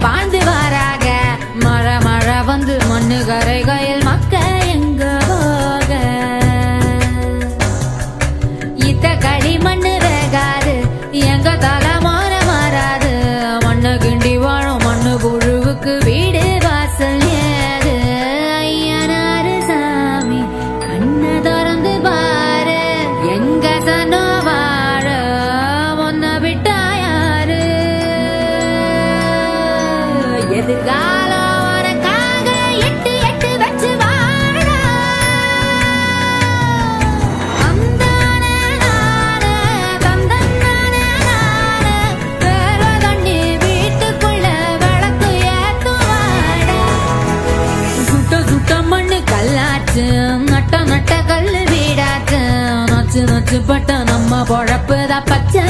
பாழ்ந்து வாராக மழை மழை வந்து மண்ணு கரைகையில் மக்க எங்க போக இத்த களி மண்ணு வேகாது எங்க தலைமான மாறாது மண்ணு கிண்டி வாழும் மண்ணு புழுவுக்கு வீடு வாசல் ஏது ஐயனாரு சாமி கண்ணை திறந்து பாரு எங்க சனோ வாழ முன்ன விட்டா யாரு எதிர்காலம் உனக்காக எட்டு எட்டு வச்சு வாழ அந்தானே நானே, தந்தன்னானே நானே, வேர்வை தண்ணி வீட்டுக்குள்ள விளக்கு ஏத்துவாடா. சுட்ட சுட்ட மண்ணு கல்லாச்சு நட்ட நட்ட கல்லு வீடாச்சு நச்சு நச்சு பட்ட நம்ம பொழப்பு தான் பச்சை